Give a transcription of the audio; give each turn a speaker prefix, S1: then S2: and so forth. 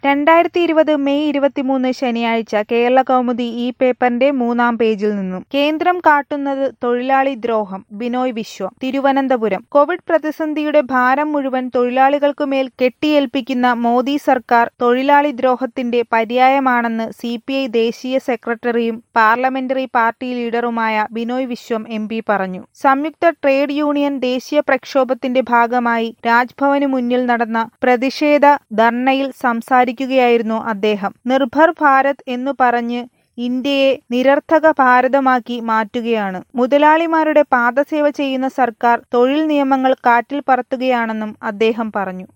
S1: രണ്ടായിരത്തി ഇരുപത് മെയ് ഇരുപത്തിമൂന്ന് ശനിയാഴ്ച കേരള കൗമുദി ഈ പേപ്പറിന്റെ മൂന്നാം പേജിൽ നിന്നും കേന്ദ്രം കാട്ടുന്നത് തൊഴിലാളി ദ്രോഹം ബിനോയ് വിശ്വം തിരുവനന്തപുരം കോവിഡ് പ്രതിസന്ധിയുടെ ഭാരം മുഴുവൻ തൊഴിലാളികൾക്കുമേൽ കെട്ടിയേൽപ്പിക്കുന്ന മോദി സർക്കാർ തൊഴിലാളി ദ്രോഹത്തിന്റെ പര്യായമാണെന്ന് സി പി ഐ ദേശീയ സെക്രട്ടറിയും പാർലമെന്ററി പാർട്ടി ലീഡറുമായ ബിനോയ് വിശ്വം എം പി പറഞ്ഞു സംയുക്ത ട്രേഡ് യൂണിയൻ ദേശീയ പ്രക്ഷോഭത്തിന്റെ ഭാഗമായി രാജ്ഭവന് മുന്നിൽ നടന്ന പ്രതിഷേധ ധർണയിൽ സംസാരിക്കുകയായിരുന്നു അദ്ദേഹം നിർഭർ ഭാരത് എന്നു പറഞ്ഞ് ഇന്ത്യയെ നിരർത്ഥക ഭാരതമാക്കി മാറ്റുകയാണ് മുതലാളിമാരുടെ പാദസേവ ചെയ്യുന്ന സർക്കാർ തൊഴിൽ നിയമങ്ങൾ കാറ്റിൽ പറത്തുകയാണെന്നും അദ്ദേഹം പറഞ്ഞു